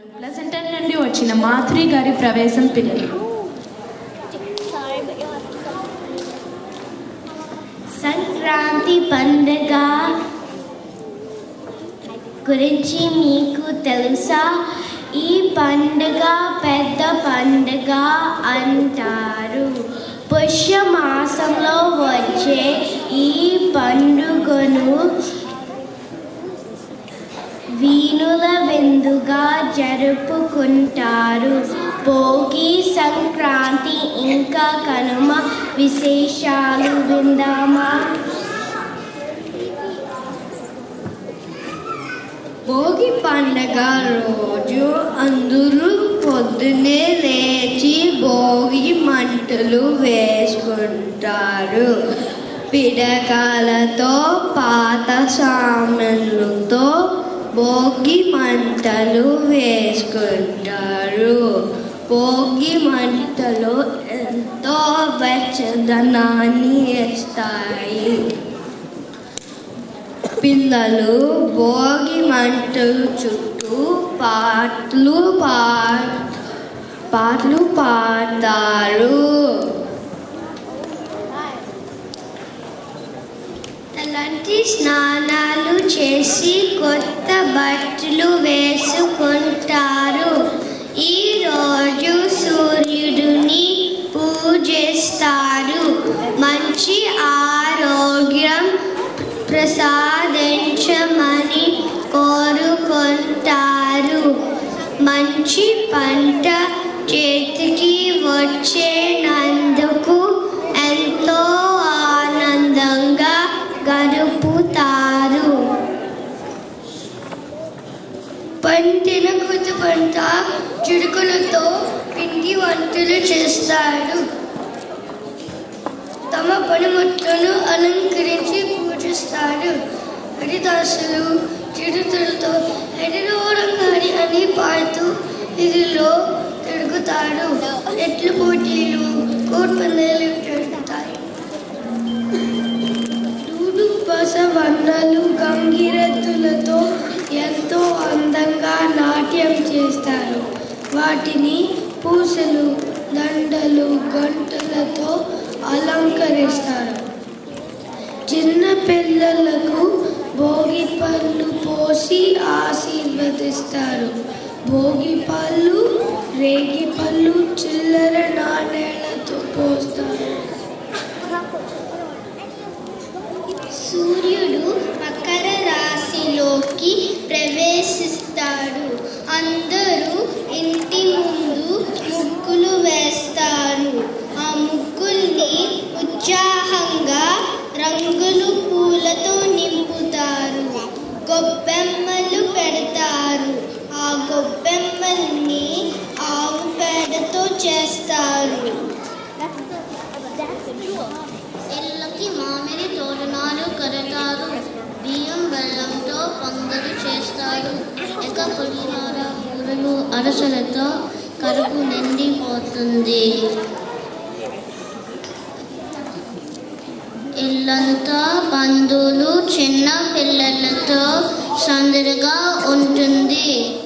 ప్లసెంటర్ నుండి వచ్చిన మాధురి గారి ప్రవేశం పిల్లలు సంక్రాంతి పండుగ గురించి మీకు తెలుసా ఈ పండుగ పెద్ద పండుగ అంటారు పుష్య మాసంలో వచ్చే ఈ పండుగను వీణుల విందుగా జరుపుకుంటారు భోగి సంక్రాంతి ఇంకా కనుమ విశేషాలు విందామా భోగి పండగ రోజు అందరూ పొద్దునే లేచి భోగి మంటలు వేసుకుంటారు పిడకాలతో పాత సామాన్లతో భోగి మంటలు వేసుకుంటారు భోగి మంటలు ఎంతో వెచ్చదనాన్ని ఇస్తాయి పిల్లలు భోగి మంటలు చుట్టూ పాటలు పా పాటలు పాడతారు అలాంటి స్నానాలు చేసి కొత్త బట్టలు వేసుకుంటారు ఈ రోజు సూర్యుడిని పూజిస్తారు మంచి ఆరోగ్యం ప్రసాదించమని కోరుకుంటారు మంచి పంట చేతికి వచ్చేనందుకు ఎంతో ఆనందంగా గడుపుతారు పంటిన కొత్త పంట చిరుకులతో పిండి వంటలు చేస్తారు తమ పనిముట్లను అలంకరించి పూజిస్తారు హరిదాసులు చిరుతలతో హరిలోరంగారి అని పాడుతూ ఇదిలో తిరుగుతారు ఎట్లు పోటీలు కోట్పందాలు జరుగుతాయి దూడు బసవన్నలు గంగిరెద్దులతో ఎంతో అందంగా నాట్యం చేస్తారు వాటిని పూసలు దండలు గంటలతో అలంకరిస్తారు చిన్న పిల్లలకు భోగి పళ్ళు పోసి ఆశీర్వదిస్తారు భోగి పళ్ళు రేగి పళ్ళు చిల్లర నాణేలతో పోస్తారు సూర్యుడు మకర రాశిలోకి ప్రవేశిస్తాడు అందరూ ఇంటి ముందు ముగ్గులు వేస్తారు ఆ ముగ్గుల్ని ఉత్సాహంగా రంగులు పూలతో నింపుతారు గొబ్బెమ్మలు పెడతారు ఆ గొబ్బెమ్మల్ని ఆవు పేడతో చేస్తారు ఇళ్ళకి మామిడి తోరణాలు కడతారు బియ్యం బెల్లంతో పొంగలు చేస్తారు ఇక పులిహోర కూరలు అరసలతో కడుపు నిండిపోతుంది ఇల్లంతా బంధువులు చిన్న పిల్లలతో సందడిగా ఉంటుంది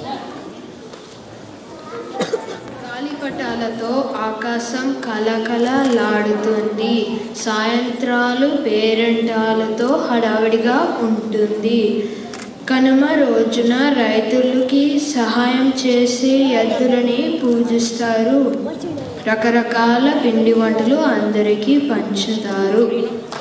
గాలిపటాలతో ఆకాశం కలకలలాడుతుంది సాయంత్రాలు పేరంటాలతో హడావిడిగా ఉంటుంది కనుమ రోజున రైతులకి సహాయం చేసి ఎద్దులని పూజిస్తారు రకరకాల పిండి వంటలు అందరికీ పంచుతారు